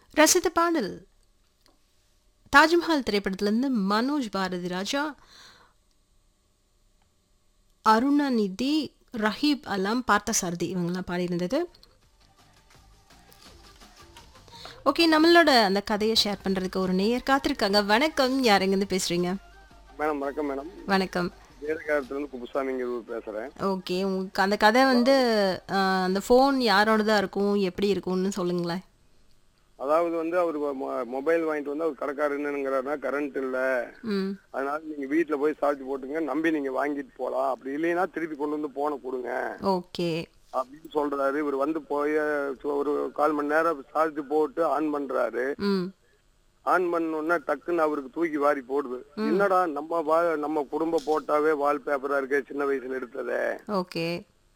ரசித்த பாடல் தாஜ்மஹால் திரைப்படத்திலிருந்து மனோஜ் பாரதி ராஜா அருணாநிதி ரஹீப் அலாம் பார்த்தசாரதி இவங்கெல்லாம் பாடியிருந்தது ஓகே நம்மளோட அந்த கதையை ஷேர் பண்ணுறதுக்கு ஒரு நேயர் காத்திருக்காங்க வணக்கம் யார் எங்கேருந்து பேசுகிறீங்க மேடம் வணக்கம் மேடம் வணக்கம் வேலைக்காரத்துலேருந்து குப்புசாமிங்கிறது பேசுகிறேன் ஓகே உங்களுக்கு அந்த கதை வந்து ஆஹ், அந்த ஃபோன் யாரோடதா இருக்கும் எப்படி இருக்கும்னு சொல்லுங்களேன் அதாவது வந்து அவர் மொபைல் வாங்கிட்டு வந்து அவர் கடைக்காரர் என்னங்கிறாருன்னா கரண்ட் இல்லை ம் அதனால நீங்கள் வீட்டில் போய் சார்ஜ் போட்டுங்க நம்பி நீங்கள் வாங்கிட்டு போகலாம் அப்படி இல்லைன்னா திருப்பி கொண்டு வந்து போனை கொடுங்க ஓகே அப்படின்னு சொல்றாரு இவர் வந்து போய் ஒரு கால் மணி நேரம் சார்ஜ் போட்டு ஆன் பண்றாரு ம் ஆன் பண்ணோன்னா டக்குன்னு அவருக்கு தூக்கி வாரி போடுது என்னடா நம்ம வா நம்ம குடும்ப போட்டாவே வால் பேப்பரா இருக்கே சின்ன வயசுல எடுத்ததே ஓகே